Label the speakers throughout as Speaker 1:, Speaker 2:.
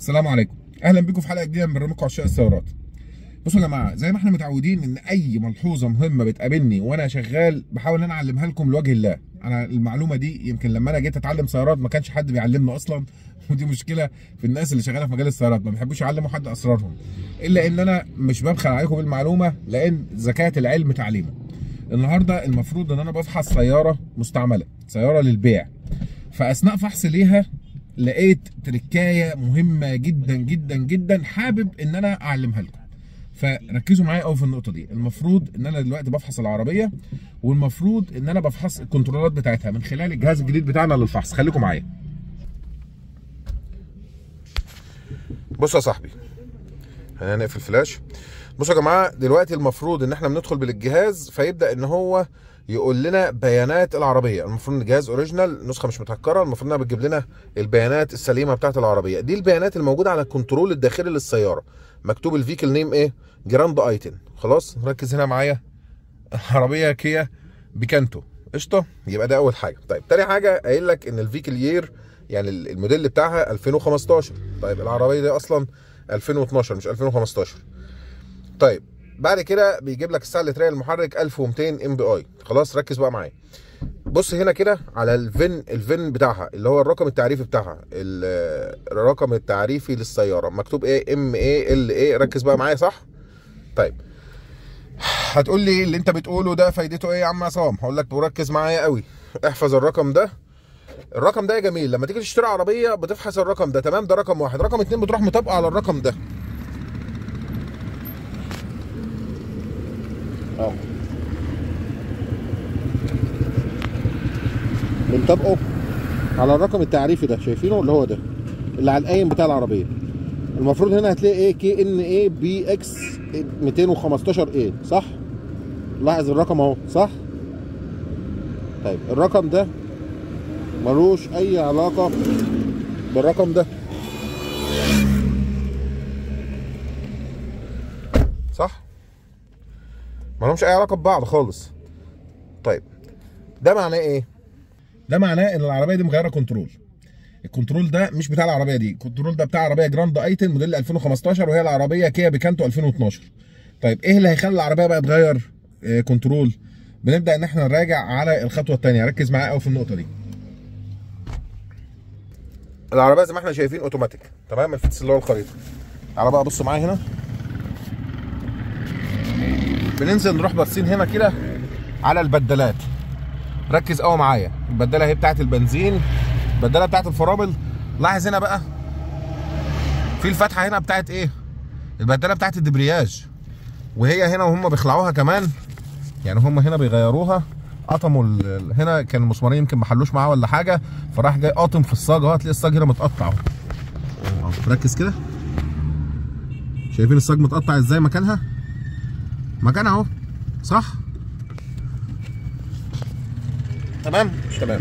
Speaker 1: السلام عليكم اهلا بيكم في حلقه جديده من برنامجكم عشاق السيارات بصوا يا جماعه زي ما احنا متعودين ان اي ملحوظه مهمه بتقابلني وانا شغال بحاول ان انا اعلمها لكم لوجه الله انا المعلومه دي يمكن لما انا جيت اتعلم سيارات ما كانش حد بيعلمنا اصلا ودي مشكله في الناس اللي شغاله في مجال السيارات ما بيحبوش يعلموا حد اسرارهم الا ان انا مش ببخل عليكم بالمعلومه لان زكاه العلم تعليمه النهارده المفروض ان انا بفحص سياره مستعمله سياره للبيع فاثناء فحص ليها لقيت تركايه مهمه جدا جدا جدا حابب ان انا اعلمها لكم فركزوا معايا قوي في النقطه دي المفروض ان انا دلوقتي بفحص العربيه والمفروض ان انا بفحص الكنترولات بتاعتها من خلال الجهاز الجديد بتاعنا للفحص خليكم معايا بص يا صاحبي خلينا نقفل فلاش بصوا يا جماعه دلوقتي المفروض ان احنا بندخل بالجهاز فيبدا ان هو يقول لنا بيانات العربيه المفروض ان الجهاز اوريجينال نسخه مش متهكره المفروض انها بتجيب لنا البيانات السليمه بتاعه العربيه دي البيانات الموجوده على الكنترول الداخلي للسياره مكتوب الفيكل نيم ايه جراند ايتن خلاص ركز هنا معايا عربيه كيا بيكانتو قشطه يبقى ده اول حاجه طيب تاني حاجه قايل لك ان الفيكل يير يعني الموديل بتاعها 2015 طيب العربيه دي اصلا 2012 مش 2015 طيب بعد كده بيجيب لك السعه اللتريه للمحرك 1200 ام بي اي خلاص ركز بقى معايا بص هنا كده على الفن الفن بتاعها اللي هو الرقم التعريفي بتاعها الرقم التعريفي للسياره مكتوب ايه ام اي ال اي ركز بقى معايا صح طيب هتقول لي اللي انت بتقوله ده فايدته ايه يا عم عصام هقول لك وركز معايا قوي احفظ الرقم ده الرقم ده يا جميل لما تيجي تشتري عربيه بتفحص الرقم ده تمام ده رقم واحد رقم اتنين بتروح مطابقه على الرقم ده اه بنطبقه على الرقم التعريفي ده شايفينه اللي هو ده اللي على القايم بتاع العربيه المفروض هنا هتلاقي ايه كي ان اي بي اكس 215 اي صح لاحظ الرقم اهو صح طيب الرقم ده ملوش اي علاقه بالرقم ده صح مالهمش اي علاقه ببعض خالص طيب ده معناه ايه ده معناه ان العربيه دي مغيره كنترول الكنترول ده مش بتاع العربيه دي الكنترول ده بتاع عربيه جراند ايتن موديل 2015 وهي العربيه كيا بيكانتو 2012 طيب ايه اللي هيخلي العربيه بقى تغير آه كنترول بنبدا ان احنا نراجع على الخطوه الثانيه ركز معايا قوي في النقطه دي العربيه زي ما احنا شايفين اوتوماتيك تمام الفتس اللي هو الخريطه تعالى بقى بص معايا هنا بننزل نروح باصين هنا كده على البدلات ركز قوي معايا البدله اهي بتاعت البنزين البدله بتاعت الفرامل لاحظ هنا بقى في الفتحه هنا بتاعت ايه البدله بتاعت الدبرياج وهي هنا وهم بيخلعوها كمان يعني هم هنا بيغيروها قطموا هنا كان المسمارين يمكن ما حلوش معاه ولا حاجه فراح جاي قاطم في الصاج اهو هتلاقي الصاج هنا متقطع اهو ركز كده شايفين الصاج متقطع ازاي مكانها مكانها اهو صح تمام مش تمام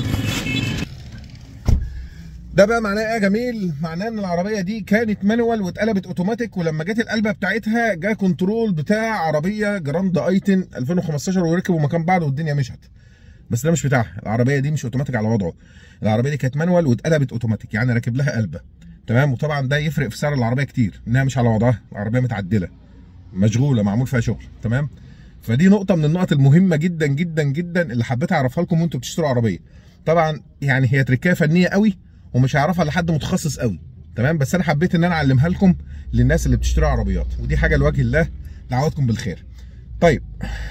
Speaker 1: ده بقى معناه ايه يا جميل معناه ان العربيه دي كانت مانوال واتقلبت اوتوماتيك ولما جت القلبه بتاعتها جه كنترول بتاع عربيه جراند ايتن 2015 وركبوا مكان بعض والدنيا مشت بس ده مش بتاعها العربيه دي مش اوتوماتيك على وضعه العربيه دي كانت مانوال واتقلبت اوتوماتيك يعني راكب لها قلبه تمام وطبعا ده يفرق في سعر العربيه كتير انها مش على وضعها العربيه متعدله مشغوله معمول فيها شغل تمام فدي نقطة من النقط المهمة جدا جدا جدا اللي حبيت اعرفها لكم وانتوا بتشتروا عربية. طبعا يعني هي تركية فنية قوي ومش هيعرفها لحد متخصص قوي. تمام بس انا حبيت ان انا اعلمها لكم للناس اللي بتشتري عربيات ودي حاجة لوجه الله دعواتكم بالخير. طيب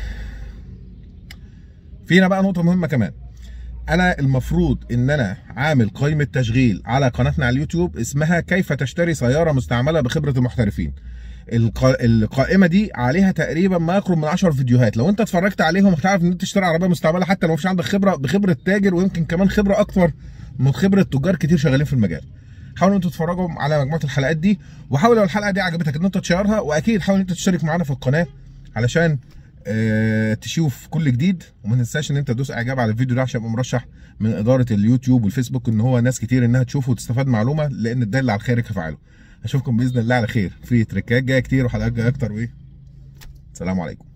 Speaker 1: في هنا بقى نقطة مهمة كمان. انا المفروض ان انا عامل قائمة تشغيل على قناتنا على اليوتيوب اسمها كيف تشتري سيارة مستعملة بخبرة المحترفين. القائمه دي عليها تقريبا ما يقرب من 10 فيديوهات لو انت اتفرجت عليهم هتعرف ان انت تشتري عربيه مستعمله حتى لو مش عندك خبره بخبره تاجر ويمكن كمان خبره اكتر من خبره تجار كتير شغالين في المجال حاولوا انتوا تتفرجوا على مجموعه الحلقات دي وحاول لو الحلقه دي عجبتك ان انت تشيرها واكيد حاول انت تشترك معانا في القناه علشان اه تشوف كل جديد وما تنساش ان انت تدوس اعجاب على الفيديو ده عشان يبقى مرشح من اداره اليوتيوب والفيسبوك ان هو ناس كتير انها تشوفه وتستفاد معلومه لان الدال على الخير كفاعله اشوفكم باذن الله على خير في تريكات جايه كتير وحلقات جايه اكتر وايه السلام عليكم